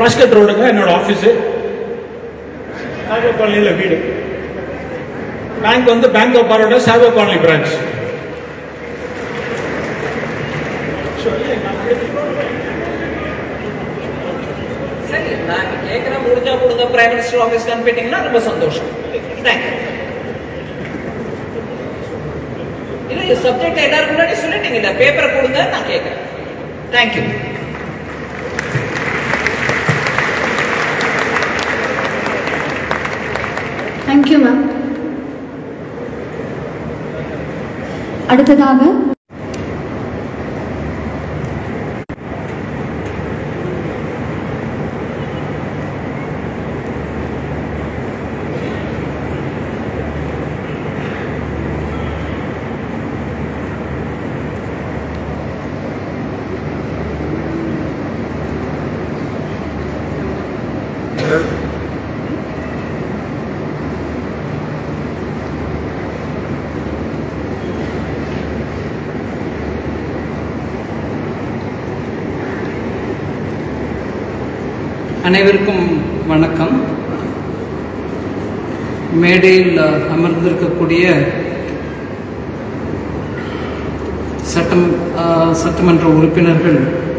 ப்ராஸ்கட் ரோடுங்க என்னோட office sago காலனியில் வீடு பேங்க் வந்து பேங்க் ஆஃப் பரோடா சாகோ காலனி பிரான்ச் சரி நான் கேட்குறேன் முடிஞ்சா கொடுங்க பிரைம் மினிஸ்டர் ஆஃபீஸ் அனுப்பிட்டீங்கன்னா ரொம்ப சந்தோஷம் தேங்க்யூ இல்ல சப்ஜெக்ட் எல்லாரும் முன்னாடி சொல்லிட்டீங்க இல்ல பேப்பரை கொடுங்க நான் கேட்கறேன் தேங்க்யூ தேங்க்யூ மேம் அடுத்ததாக அனைவருக்கும் வணக்கம் மேடையில் அமர்ந்திருக்கக்கூடிய சட்டம் ஆ, சட்டமன்ற உறுப்பினர்கள்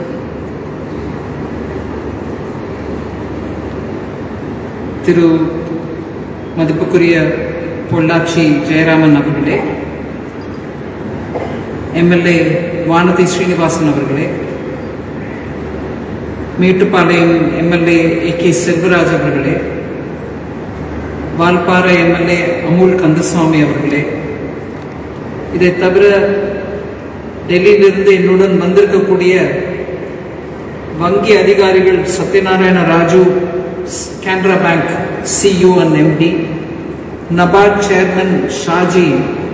திரு மதிப்புக்குரிய பொள்ளாச்சி ஜெயராமன் அவர்களே எம்எல்ஏ வானதி ஸ்ரீனிவாசன் அவர்களே Mettupalayam MLA A K Selvaraj அவர்களே வால்பாறை எம்எல்ஏ அமுல் கந்தசுவாமி அவர்களே இதை தவிர டெல்லியிலிருந்து என்னுடன் வந்திருக்கக்கூடிய வங்கி அதிகாரிகள் Satyanarayana Raju Canara bank CEO and MD NABARD chairman Shaji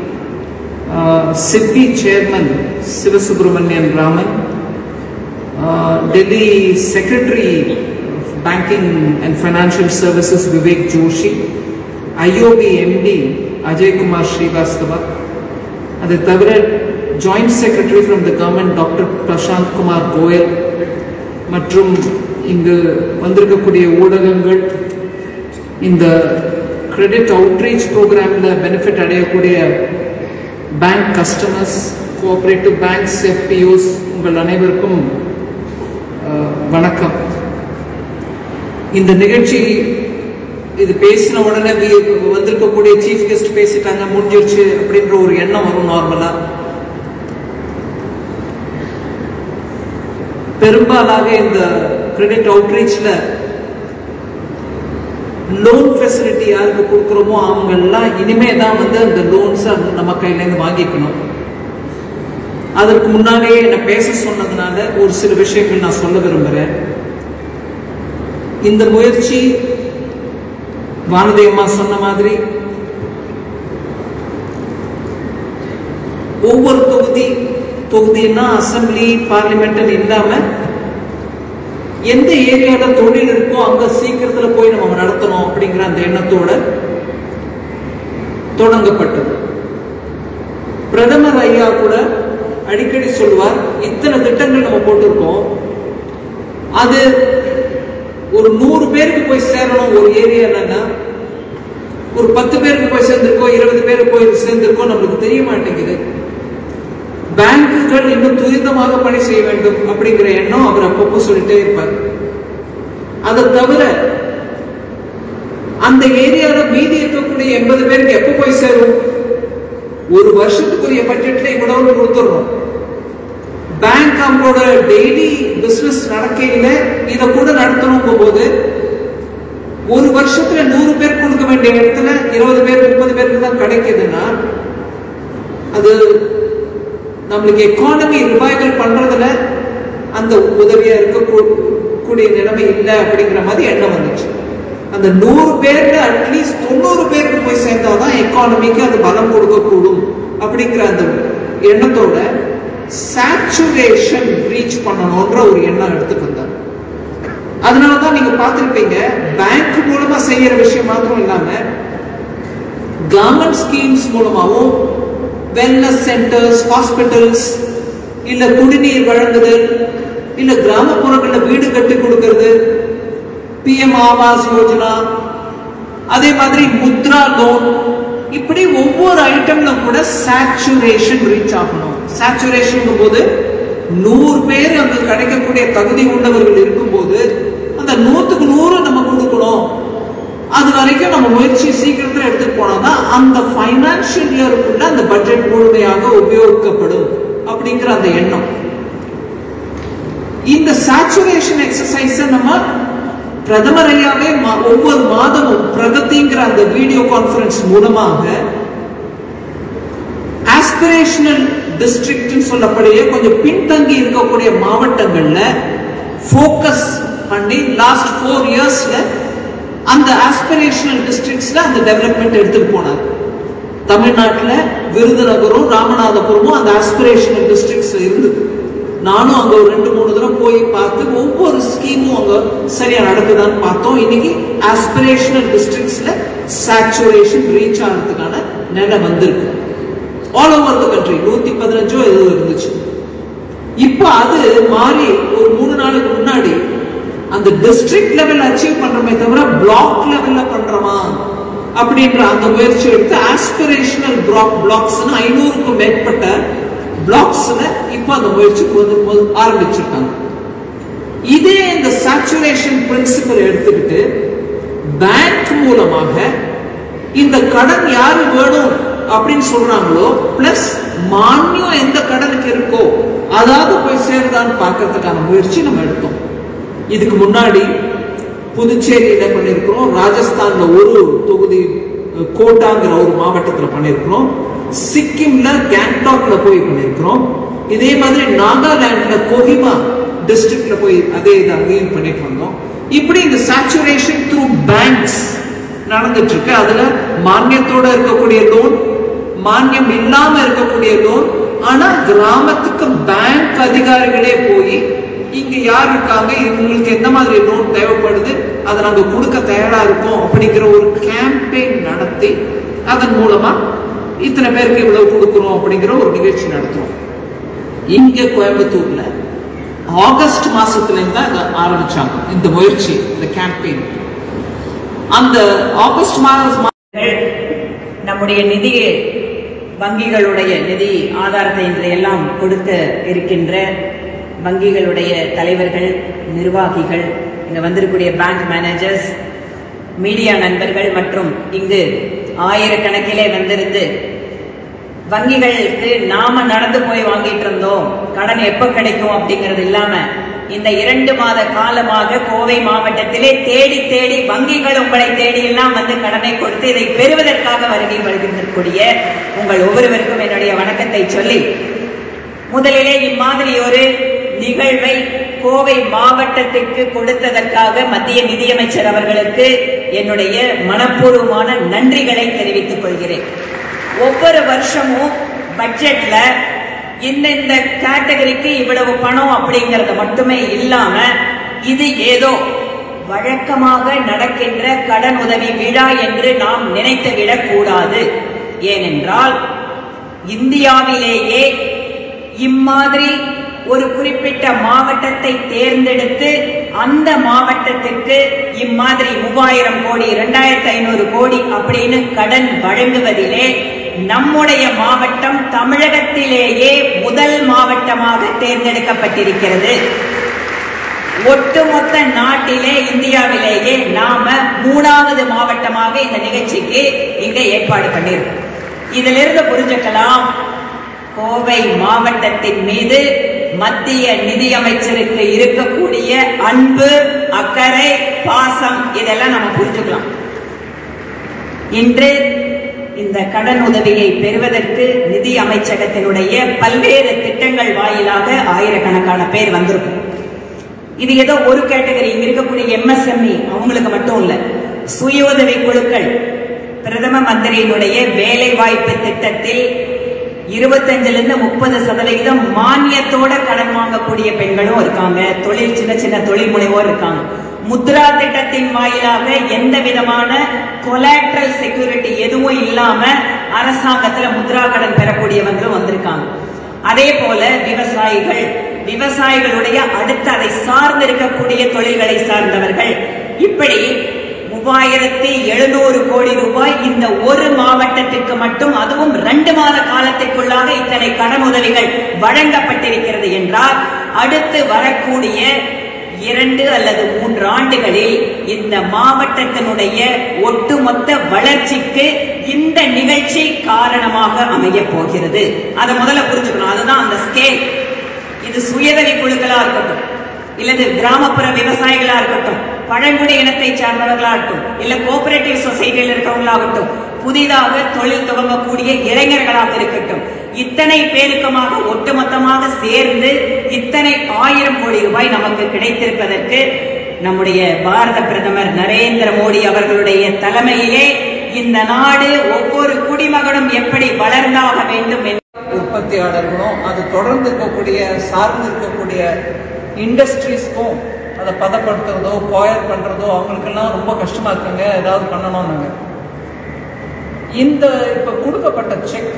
Chippy chairman Sivasubramanian Raman uh, Delhi Secretary of Banking and Financial Services Vivek Joshi, IOB MD Ajay Kumar Srivastava, அதை தவிர joint secretary from the government doctor Prashant Kumar Goyal மற்றும் இங்கு வந்திருக்கக்கூடிய ஊடகங்கள் இந்த கிரெடிட் அவுட்ரீச் ப்ரோக்ராமில் பெனிஃபிட் அடையக்கூடிய bank customers cooperative banks FPOs உங்கள் அனைவருக்கும் அஹ், வணக்கம் இந்த நிகழ்ச்சி இது பேசின உடனே வி- வந்திருக்கக்கூடிய சீஃப் கெஸ்ட் பேசிட்டாங்க முடிஞ்சிருச்சு அப்படின்ற ஒரு எண்ணம் வரும் நார்மலா பெரும்பாலாக இந்த கிரெடிட் அவுட்ரீச்ல லோன் ஃபெசிலிட்டி யாருக்கு கொடுக்குறோமோ அவங்க எல்லாம் இனிமே தான் வந்து அந்த லோன்ஸை நம்ம கையிலேருந்து வாங்கிக்கணும் அதற்கு முன்னாடியே என்னை பேச சொன்னதுனால ஒரு சில விஷயங்கள் நான் சொல்ல விரும்புகிறேன் இந்த முயற்சி வானதி அம்மா சொன்ன மாதிரி ஒவ்வொரு தொகுதி தொகுதின்னா அசம்பிளி பார்லிமெண்ட் இல்லாம எந்த ஏரியால தொழில் இருக்கோ அங்க சீக்கிரத்துல போய் நம்ம நடத்தணும் அப்படிங்கிற அந்த எண்ணத்தோட தொடங்கப்பட்டது பிரதமர் ஐயா கூட அடிக்கடி சொல்லுவார் இத்தனை திட்டங்கள் நம்ம போட்டிருக்கோம் அது ஒரு நூறு பேருக்கு போய் சேரணும் ஒரு ஏரியாலன்னா ஒரு பத்து பேருக்கு போய் சேர்ந்திருக்கோம் இருபது பேருக்கு போய் சேர்ந்திருக்கோம் நம்மளுக்கு தெரிய மாட்டேங்குது பேங்குகள் இன்னும் துரிதமாக பணி செய்ய வேண்டும் அப்படிங்கிற எண்ணம் அவர் அப்பப்போ சொல்லிட்டே இருப்பார் அதை தவிர அந்த ஏரியால மீதி இருக்கக்கூடிய எண்பது பேருக்கு எப்போ போய் சேரும் ஒரு வருஷத்துக்குரிய பட்ஜெட்ல இவ்வளவு கொடுத்துடணும் பேங்க் அவங்களோட டெய்லி பிசினஸ் நடக்கையில இதை கூட நடத்தணும் போது ஒரு வருஷத்துல நூறு பேர் கொடுக்க வேண்டிய இடத்துல இருபது பேர் முப்பது பேருக்கு தான் கிடைக்குதுன்னா அது நம்மளுக்கு எக்கானமி ரிவைவல் பண்றதுல அந்த உதவியா இருக்கக்கூடிய நிலைமை இல்லை அப்படிங்கிற மாதிரி எண்ணம் வந்துச்சு அந்த நூறு பேர்ல அட்லீஸ்ட் தொண்ணூறு பேருக்கு போய் சேர்ந்தாதான் எக்கானமிக்கு அது பலம் கொடுக்கக்கூடும் அப்படிங்கிற அந்த எண்ணத்தோட சேச்சுரேஷன் ரீச் பண்ணணும்ன்ற ஒரு எண்ணம் எடுத்துட்டு வந்தார் அதனாலதான் நீங்க பார்த்திருப்பீங்க பேங்க் மூலமா செய்யற விஷயம் மாத்திரம் இல்லாம கவர்மெண்ட் ஸ்கீம்ஸ் மூலமாவும் வெல்னஸ் சென்டர்ஸ் ஹாஸ்பிட்டல்ஸ் இல்ல குடிநீர் வழங்குதல் இல்ல கிராமப்புறங்கள்ல வீடு கட்டி கொடுக்கறது பிஎம் ஆவாஸ் யோஜனா அதே மாதிரி முத்ரா லோன் இப்படி ஒவ்வொரு ஐட்டம்ல கூட சேச்சுரேஷன் ரீச் ஆகணும் சேச்சுரேஷன் போது நூறு பேர் அங்க கிடைக்கக்கூடிய தகுதி உள்ளவர்கள் இருக்கும்போது அந்த நூத்துக்கு நூறு நம்ம கொடுக்கணும் அது வரைக்கும் நம்ம முயற்சி சீக்கிரத்தில் எடுத்துட்டு போனாதான் அந்த ஃபைனான்சியல் இயருக்குள்ள அந்த பட்ஜெட் முழுமையாக உபயோகிக்கப்படும் அப்படிங்கிற அந்த எண்ணம் இந்த சேச்சுரேஷன் எக்ஸசைஸ நம்ம பிரதமர் ஐயாவே மா- ஒவ்வொரு மாதமும் பிரகதிங்கிற அந்த வீடியோ கான்ஃபரன்ஸ் மூலமாக ஆஸ்பிரேஷனல் டிஸ்ட்ரிக்ட்னு சொல்லக்கூடிய கொஞ்சம் பின்தங்கி இருக்கக்கூடிய மாவட்டங்கள்ல ஃபோக்கஸ் பண்ணி லாஸ்ட் ஃபோர் இயர்ஸ்ல அந்த ஆஸ்பிரேஷனல் டிஸ்ட்ரிக்ட்ஸ்ல அந்த டெவலப்மெண்ட் எடுத்துட்டு போனார் தமிழ்நாட்டுல விருதுநகரும் ராமநாதபுரமும் அந்த ஆஸ்பிரேஷனல் டிஸ்ட்ரிக்ட்ஸ் இருந்தது நானும் அங்க ஒரு ரெண்டு மூணு தடவை போய் பார்த்து ஒவ்வொரு ஸ்கீமும் அங்க சரியா நடக்குதான்னு பார்த்தோம் இன்னைக்கு ஆஸ்பிரேஷனல் டிஸ்ட்ரிக்ட்ஸ்ல சேச்சுரேஷன் ரீச் ஆகிறதுக்கான நிலை வந்திருக்கு ஆல் ஓவர் த கண்ட்ரி நூத்தி பதினஞ்சோ ஏதோ இருந்துச்சு இப்போ அது மாறி ஒரு மூணு நாளுக்கு முன்னாடி அந்த டிஸ்ட்ரிக்ட் லெவல் அச்சீவ் பண்றோமே தவிர பிளாக் லெவல்ல பண்றோமா அப்படின்ற அந்த முயற்சி எடுத்து ஆஸ்பிரேஷனல் பிளாக் பிளாக்ஸ் ஐநூறுக்கும் மேற்பட்ட பிளாக்ஸ்ல இப்போ அந்த முயற்சி முதல் முதல் ஆரம்பிச்சிருக்காங்க இதே இந்த சேச்சுரேஷன் பிரின்சிபல் எடுத்துக்கிட்டு பேங்க் மூலமாக இந்த கடன் யாரு வேணும் அப்படின்னு சொல்றாங்களோ பிளஸ் மானியம் எந்த கடனுக்கு இருக்கோ அதாவது போய் சேருதான்னு பார்க்கறதுக்கான முயற்சி நம்ம எடுத்தோம் இதுக்கு முன்னாடி புதுச்சேரியில பண்ணியிருக்கிறோம் ராஜஸ்தான்ல ஒரு தொகுதி அஹ், கோட்டாங்கிற ஒரு மாவட்டத்துல பண்ணியிருக்கிறோம் சிக்கிம்ல கேங்டாக்ல போய் பண்ணியிருக்கிறோம் இதே மாதிரி நாகாலாந்துல கோஹிமா டிஸ்ட்ரிக்ட்ல போய் அதே இது அங்கேயும் பண்ணிட்டு வந்தோம் இப்படி இந்த சேச்சுரேஷன் த்ரூ பேங்க்ஸ் நடந்துட்டு இருக்கு அதுல மானியத்தோட இருக்கக்கூடிய லோன் மானியம் இல்லாம இருக்கக்கூடிய லோன் ஆனா கிராமத்துக்கு பேங்க் அதிகாரிகளே போய் இங்க யார் இருக்காங்க இவங்களுக்கு எந்த மாதிரி லோன் தேவைப்படுது அதை நாங்க கொடுக்க தயாரா இருக்கோம் அப்படிங்கிற ஒரு கேம்பெயின் நடத்தி அதன் மூலமா இத்தனை பேருக்கு இவ்வளவு கொடுக்குறோம் அப்படிங்கிற ஒரு நிகழ்ச்சி நடத்துறோம் இங்க கோயம்புத்தூர்ல ஆகஸ்ட் மாசத்துல இருந்து தான் இதை ஆரம்பிச்சாங்க இந்த முயற்சி இந்த கேம்பெயின் அந்த ஆகஸ்ட் மாதம் நம்முடைய நிதி வங்கிகளுடைய நிதி ஆதாரத்தை இன்று எல்லாம் கொடுக்க இருக்கின்ற வங்கிகளுடைய தலைவர்கள் நிர்வாகிகள் இங்க வந்திருக்கக்கூடிய பேங்க் மேனேஜர்ஸ் மீடியா நண்பர்கள் மற்றும் இங்கு ஆயிரக்கணக்கிலே வந்திருந்து வங்கிகளுக்கு நாம நடந்து போய் வாங்கிட்டு இருந்தோம் கடன் எப்ப கிடைக்கும் அப்படிங்கிறது இல்லாம இந்த இரண்டு மாத காலமாக கோவை மாவட்டத்திலே தேடி தேடி வங்கிகள் உங்களை தேடி எல்லாம் வந்து கடனை கொடுத்து இதை பெறுவதற்காக வருகை வருகின்றக்கூடிய உங்கள் ஒவ்வொருவருக்கும் என்னுடைய வணக்கத்தை சொல்லி முதலிலே இம்மாதிரி ஒரு நிகழ்வை கோவை மாவட்டத்திற்கு கொடுத்ததற்காக மத்திய நிதியமைச்சர் அவர்களுக்கு என்னுடைய மனப்பூர்வமான நன்றிகளை தெரிவித்துக் கொள்கிறேன் ஒவ்வொரு வருஷமும் பட்ஜெட்ல இந்தந்த கேட்டகரிக்கு இவ்வளவு பணம் அப்படிங்கறது மட்டுமே இல்லாம இது ஏதோ வழக்கமாக நடக்கின்ற கடன் உதவி விழா என்று நாம் நினைத்து விடக்கூடாது ஏனென்றால் இந்தியாவிலேயே இம்மாதிரி ஒரு குறிப்பிட்ட மாவட்டத்தை தேர்ந்தெடுத்து அந்த மாவட்டத்திற்கு இம்மாதிரி மூவாயிரம் கோடி இரண்டாயிரத்தி ஐநூறு கோடி அப்படின்னு கடன் வழங்குவதிலே நம்முடைய மாவட்டம் தமிழகத்திலேயே முதல் மாவட்டமாக தேர்ந்தெடுக்கப்பட்டிருக்கிறது ஒட்டுமொத்த நாட்டிலே இந்தியாவிலேயே நாம மூணாவது மாவட்டமாக இந்த நிகழ்ச்சிக்கு இங்க ஏற்பாடு பண்ணியிருக்கோம் இதிலிருந்து புரிஞ்சுக்கலாம் கோவை மாவட்டத்தின் மீது மத்திய நிதியமைச்சருக்கு இருக்கக்கூடிய அன்பு அக்கறை பாசம் இதெல்லாம் நம்ம புரிஞ்சுக்கலாம் இன்று இந்த கடன் உதவியை பெறுவதற்கு நிதி அமைச்சகத்தினுடைய பல்வேறு திட்டங்கள் வாயிலாக ஆயிரக்கணக்கான பேர் வந்திருக்கும் இது ஏதோ ஒரு கேட்டகரி இங்க இருக்கக்கூடிய எம்எஸ்எம்இ அவங்களுக்கு மட்டும் இல்ல சுய உதவி குழுக்கள் பிரதம மந்திரியினுடைய வேலை வாய்ப்பு திட்டத்தில் இருபத்தஞ்சுல இருந்து முப்பது சதவிகிதம் மானியத்தோட கடன் வாங்கக்கூடிய பெண்களும் இருக்காங்க தொழில் சின்ன சின்ன தொழில் முனைவோர் இருக்காங்க முத்ரா திட்டத்தின் வாயிலாக எந்த விதமான கொலாட்ரல் செக்யூரிட்டி எதுவும் இல்லாம அரசாங்கத்துல முத்ரா கடன் பெறக்கூடியவங்களும் வந்திருக்காங்க அதே போல விவசாயிகள் விவசாயிகளுடைய அடுத்து அதை சார்ந்து இருக்கக்கூடிய தொழில்களை சார்ந்தவர்கள் இப்படி மூவாயிரத்தி எழுநூறு கோடி ரூபாய் இந்த ஒரு மாவட்டத்திற்கு மட்டும் அதுவும் ரெண்டு மாத காலத்திற்குள்ளாக இத்தனை கடனுதவிகள் வழங்கப்பட்டிருக்கிறது என்றால் அடுத்து வரக்கூடிய இரண்டு அல்லது மூன்று ஆண்டுகளில் இந்த மாவட்டத்தினுடைய ஒட்டுமொத்த வளர்ச்சிக்கு இந்த நிகழ்ச்சி காரணமாக அமைய போகிறது அதை முதல்ல புரிஞ்சுக்கணும் அதுதான் அந்த ஸ்கேல் இது சுயதவி குழுக்களா இருக்கட்டும் இல்லது கிராமப்புற விவசாயிகளா இருக்கட்டும் பழங்குடி இனத்தை சார்ந்தவர்களா இருக்கட்டும் இல்ல கோஆபரேட்டிவ் சொசைட்டியில் இருக்கவங்களாகட்டும் புதிதாக தொழில் துவங்கக்கூடிய இளைஞர்களாக இருக்கட்டும் இத்தனை பேருக்குமாக ஒட்டுமொத்தமாக சேர்ந்து இத்தனை ஆயிரம் கோடி ரூபாய் நமக்கு கிடைத்திருப்பதற்கு நம்முடைய பாரத பிரதமர் நரேந்திர மோடி அவர்களுடைய தலைமையிலே இந்த நாடு ஒவ்வொரு குடிமகனும் எப்படி வளர்ந்தாக வேண்டும் என்று உற்பத்தியாளர்களும் அது தொடர்ந்து இருக்கக்கூடிய சார்ந்து இருக்கக்கூடிய இண்டஸ்ட்ரீஸ்க்கும் அதை பதப்படுத்துறதோ கோயர் பண்றதோ அவங்களுக்கெல்லாம் ரொம்ப கஷ்டமா இருக்குங்க ஏதாவது பண்ணணும்னாங்க இந்த இப்ப கொடுக்கப்பட்ட செக்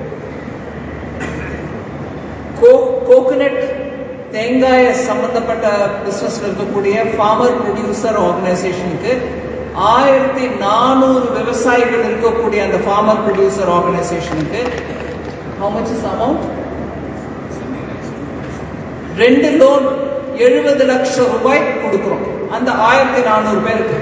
கோகனட் தேங்காய சம்பந்தப்பட்ட பிசினஸ்ல இருக்கக்கூடிய ஃபார்மர் ப்ரொடியூசர் ஆர்கனைசேஷனுக்கு ஆயிரத்தி நானூறு விவசாயிகள் இருக்கக்கூடிய அந்த ஃபார்மர் ப்ரொடியூசர் ஆர்கனைசேஷனுக்கு how much is the amount ரெண்டு லோன் எழுபது லட்சம் ரூபாய் கொடுக்கிறோம் அந்த ஆயிரத்தி நானூறு பேருக்கு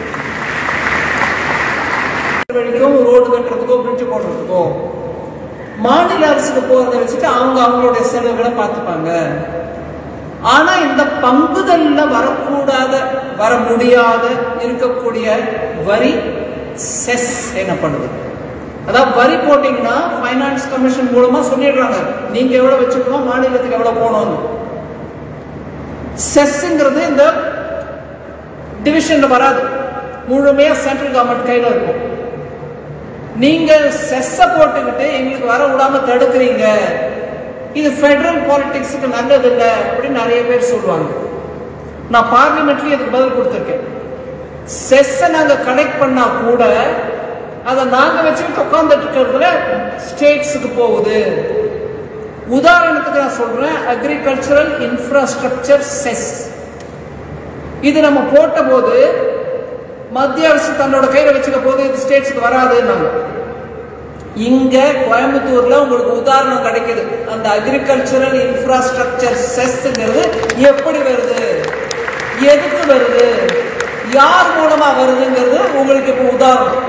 வழிக்கும் ரோடு கட்டுறதுக்கோ பிரிட்ஜ் போடுறதுக்கோ மாநில அரசுக்கு போறதை வச்சுட்டு அவங்க அவங்களுடைய செலவுகளை பார்த்துப்பாங்க ஆனா இந்த பங்குதல்ல வரக்கூடாத வர முடியாத இருக்கக்கூடிய வரி செஸ் எனப்படுது அதாவது வரி போட்டீங்கன்னா ஃபைனான்ஸ் கமிஷன் மூலமா சொல்லிடுறாங்க நீங்க எவ்வளவு வச்சுக்கணும் மாநிலத்துக்கு எவ்வளவு போகணும்னு செஸ்ங்கிறது இந்த டிவிஷன்ல வராது முழுமையா சென்ட்ரல் கவர்மெண்ட் கையில இருக்கும் நீங்க செஸ்ஸ போட்டுக்கிட்டு எங்களுக்கு வர விடாம தடுக்கிறீங்க இது ஃபெடரல் பாலிடிக்ஸுக்கு நல்லது இல்லை அப்படின்னு நிறைய பேர் சொல்லுவாங்க நான் பார்லிமெண்ட்லயும் இதுக்கு பதில் கொடுத்துருக்கேன் செஸ்ஸை நாங்க கலெக்ட் பண்ணா கூட அதை நாங்க வச்சுக்கிட்டு உட்காந்துட்டு இருக்கிறதுல ஸ்டேட்ஸுக்கு போகுது உதாரணத்துக்கு நான் சொல்றேன் அக்ரிகல்ச்சரல் இன்ஃப்ராஸ்ட்ரக்சர் செஸ் இது நம்ம போட்ட போது மத்திய அரசு தன்னோட கையில வச்சுக்க போது இது ஸ்டேட்ஸுக்கு வராதுன்னாங்க இங்க கோயம்புத்தூர்ல உங்களுக்கு உதாரணம் கிடைக்குது அந்த அக்ரிகல்ச்சரல் இன்ஃப்ராஸ்ட்ரக்சர் செஸ்ங்கிறது எப்படி வருது எதுக்கு வருது யார் மூலமா வருதுங்கிறது உங்களுக்கு இப்போ உதாரணம்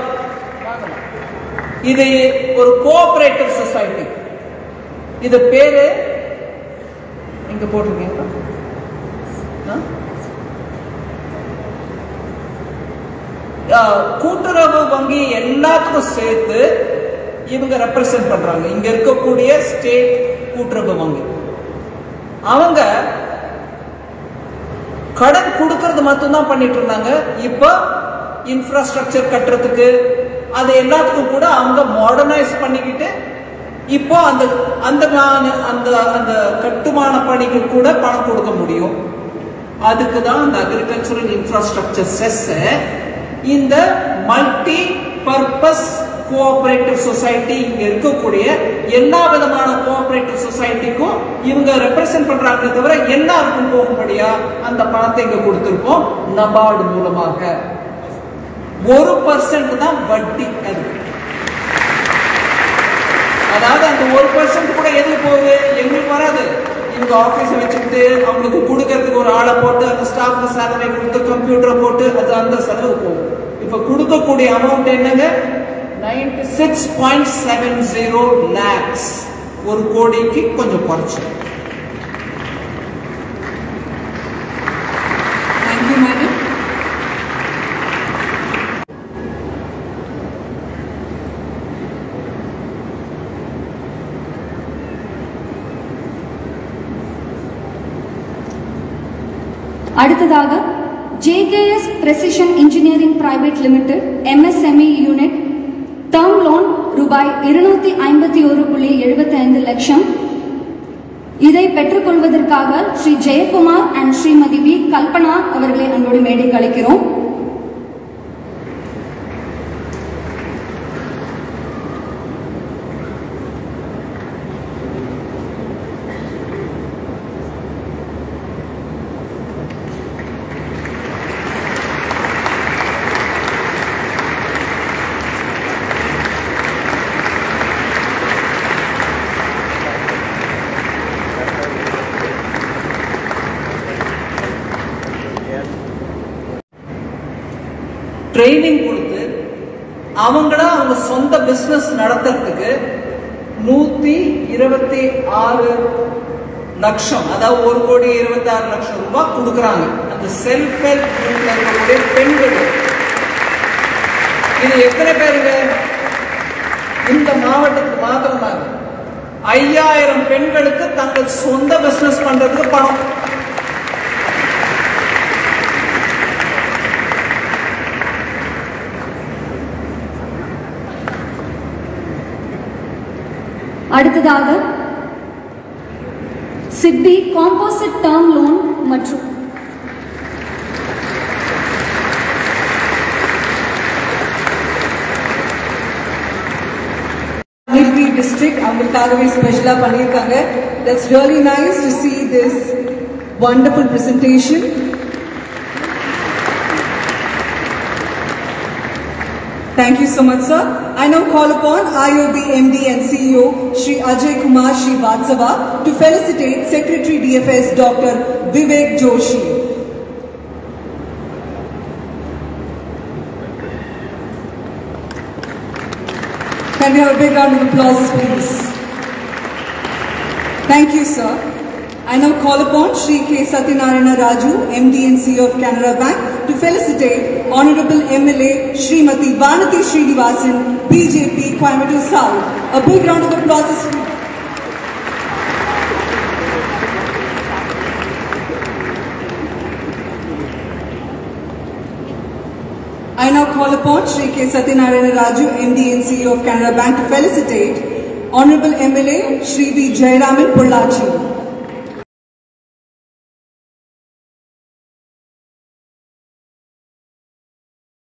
இது ஒரு கோஆபரேட்டிவ் சொசைட்டி இது பேரு இங்க போட்டிருக்கீங்களா ஆ? ஆ, கூட்டுறவு வங்கி எல்லாத்துக்கும் சேர்த்து இவங்க ரெப்ரசென்ட் பண்றாங்க இங்க இருக்கக்கூடிய ஸ்டேட் கூட்டுறவு வங்கி அவங்க கடன் கொடுக்கறது மட்டும்தான் பண்ணிட்டு இருந்தாங்க இப்போ இன்ஃப்ராஸ்ட்ரக்சர் கட்டுறதுக்கு அது எல்லாத்துக்கும் கூட அவங்க மாடர்னைஸ் பண்ணிக்கிட்டு இப்போ அந்த அந்த மா- அந்த அந்த கட்டுமான பணிக்கு கூட பணம் கொடுக்க முடியும் அதுக்கு தான் அந்த அக்ரிகல்ச்சரல் இன்ஃப்ராஸ்ட்ரக்சர் செஸ் இந்த மல்டி பர்பஸ் கோஆபரேட்டிவ் சொசைட்டி இங்க இருக்கக்கூடிய எல்லா விதமான கோஆபரேட்டிவ் சொசைட்டிக்கும் இவங்க ரெப்ரசென்ட் பண்றாங்களே தவிர எல்லாருக்கும் போகும்படியா அந்த பணத்தை இங்க கொடுத்திருக்கோம் நபார்டு மூலமாக ஒரு பர்சன்ட் தான் வட்டி அதுக்கு அதாவது அந்த ஒரு பர்சன்ட் கூட எதுக்கு போகுது எங்களுக்கு வராது இவங்க ஆபீஸ் வச்சுக்கிட்டு அவங்களுக்கு கொடுக்கறதுக்கு ஒரு ஆளை போட்டு அந்த ஸ்டாஃப் சேலரி கொடுத்து கம்ப்யூட்டரை போட்டு அது அந்த செலவு போகும் இப்ப கொடுக்கக்கூடிய அமௌண்ட் என்னங்க ninety six point seven zero lakhs ஒரு கோடிக்கு கொஞ்சம் குறைச்சு தேங்க்யூ மேடம் அடுத்ததாக JKS Precision engineering private limited MSME unit term loan ரூபாய் இருநூத்தி ஐம்பத்தி ஒரு புள்ளி எழுபத்தி ஐந்து லட்சம் இதை பெற்றுக்கொள்வதற்காக ஸ்ரீ ஜெயக்குமார் அண்ட் ஸ்ரீமதி வி கல்பனா அவர்களை அன்போடு மேடைக்கு அழைக்கிறோம் ட்ரைனிங் கொடுத்து அவங்களா அவங்க சொந்த பிசினஸ் நடத்துறதுக்கு நூத்தி இருபத்தி ஆறு லட்சம் அதாவது ஒரு கோடி இருபத்தி ஆறு லட்சம் ரூபாய் கொடுக்குறாங்க அந்த செல்ஃப் ஹெல்ப் குரூப்ல இருக்கக்கூடிய பெண்கள் இது எத்தனை பேருங்க இந்த மாவட்டத்துக்கு மாத்திரம்தாங்க ஐயாயிரம் பெண்களுக்கு தங்கள் சொந்த பிசினஸ் பண்றதுக்கு பணம் அடுத்ததாக சிட்பி காம்போசிட் டேர்ம் லோன் மற்றும் Nilgiri district அவங்களுக்காகவே ஸ்பெஷலாக பண்ணியிருக்காங்க that's really nice to see this wonderful presentation Thank you so much, sir. I now call upon IOB MD and CEO Shri Ajay Kumar Srivatsava to felicitate Secretary DFS Dr. Vivek Joshi. Can we have a big round of applause, please? Thank you, sir. I now call upon Shri K. Satyanarayana Raju, MD and CEO of Canara Bank, to felicitate Honorable MLA Srimati Vanati Srinivasan, BJP, Coimbatore South. A big round of applause. please. I now call upon Shri K. Satyanarayana Raju, MD and CEO of Canara Bank to felicitate Honorable MLA Shri V. Jayaraman Pollachi.